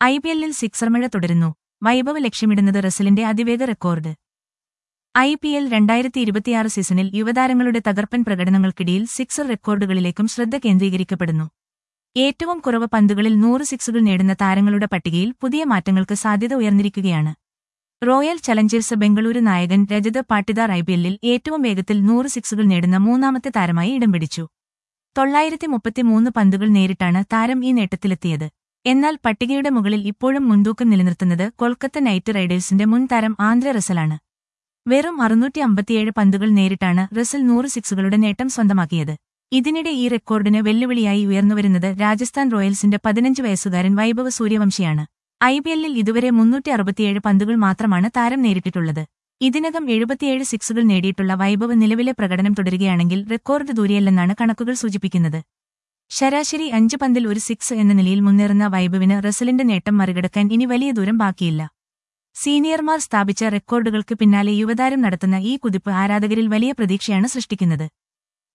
I P എല്ലിൽ sixer മഴ തുടരുന്നു വൈഭവ് ലക്ഷ്യമിടുന്നത് റസലിന്റെ അതിവേഗ റെക്കോർഡ് ഐ പി എൽ രണ്ടായിരത്തി ഇരുപത്തിയാറ് സീസണിൽ യുവതാരങ്ങളുടെ തകർപ്പൻ പ്രകടനങ്ങൾക്കിടയിൽ സിക്സർ റെക്കോർഡുകളിലേക്കും ശ്രദ്ധ കേന്ദ്രീകരിക്കപ്പെടുന്നു ഏറ്റവും കുറവ് പന്തുകളിൽ നൂറ് സിക്സുകൾ നേടുന്ന താരങ്ങളുടെ പട്ടികയിൽ പുതിയ മാറ്റങ്ങൾക്ക് സാധ്യത ഉയർന്നിരിക്കുകയാണ് റോയൽ ചലഞ്ചേഴ്സ് ബംഗളൂരു നായകൻ രജത് പാട്ടിദാർ ഐപിഎല്ലിൽ ഏറ്റവും വേഗത്തിൽ നൂറ് സിക്സുകൾ നേടുന്ന മൂന്നാമത്തെ താരമായി ഇടം പിടിച്ചു തൊള്ളായിരത്തി മുപ്പത്തിമൂന്ന് പന്തുകൾ നേരിട്ടാണ് താരം ഈ നേട്ടത്തിലെത്തിയത് എന്നാൽ പട്ടികയുടെ മുകളിൽ ഇപ്പോഴും മുൻതൂക്കം നിലനിർത്തുന്നത് കൊൽക്കത്ത നൈറ്റ് റൈഡേഴ്സിന്റെ മുൻ താരം ആന്ധ്ര റസലാണ് വെറും അറുന്നൂറ്റി അമ്പത്തിയേഴ് പന്തുകൾ നേരിട്ടാണ് റസൽ നൂറ് സിക്സുകളുടെ നേട്ടം സ്വന്തമാക്കിയത് ഇതിനിടെ ഈ റെക്കോർഡിന് വെല്ലുവിളിയായി ഉയർന്നുവരുന്നത് രാജസ്ഥാൻ റോയൽസിന്റെ പതിനഞ്ച് വയസ്സുകാരൻ വൈഭവ് സൂര്യവംശിയാണ് ഐപിഎല്ലിൽ ഇതുവരെ മുന്നൂറ്റി അറുപത്തിയേഴ് പന്തുകൾ മാത്രമാണ് താരം നേരിട്ടിട്ടുള്ളത് ഇതിനകം എഴുപത്തിയേഴ് സിക്സുകൾ നേടിയിട്ടുള്ള വൈഭവ് നിലവിലെ പ്രകടനം തുടരുകയാണെങ്കിൽ റെക്കോർഡ് ദൂരെയല്ലെന്നാണ് കണക്കുകൾ സൂചിപ്പിക്കുന്നത് ശരാശരി അഞ്ച് പന്തിൽ ഒരു സിക്സ് എന്ന നിലയിൽ മുന്നേറുന്ന വൈഭവിന് റസലിന്റെ നേട്ടം മറികടക്കാൻ ഇനി വലിയ ദൂരം ബാക്കിയില്ല സീനിയർമാർ സ്ഥാപിച്ച റെക്കോർഡുകൾക്ക് പിന്നാലെ യുവതാരം നടത്തുന്ന ഈ കുതിപ്പ് ആരാധകരിൽ വലിയ പ്രതീക്ഷയാണ് സൃഷ്ടിക്കുന്നത്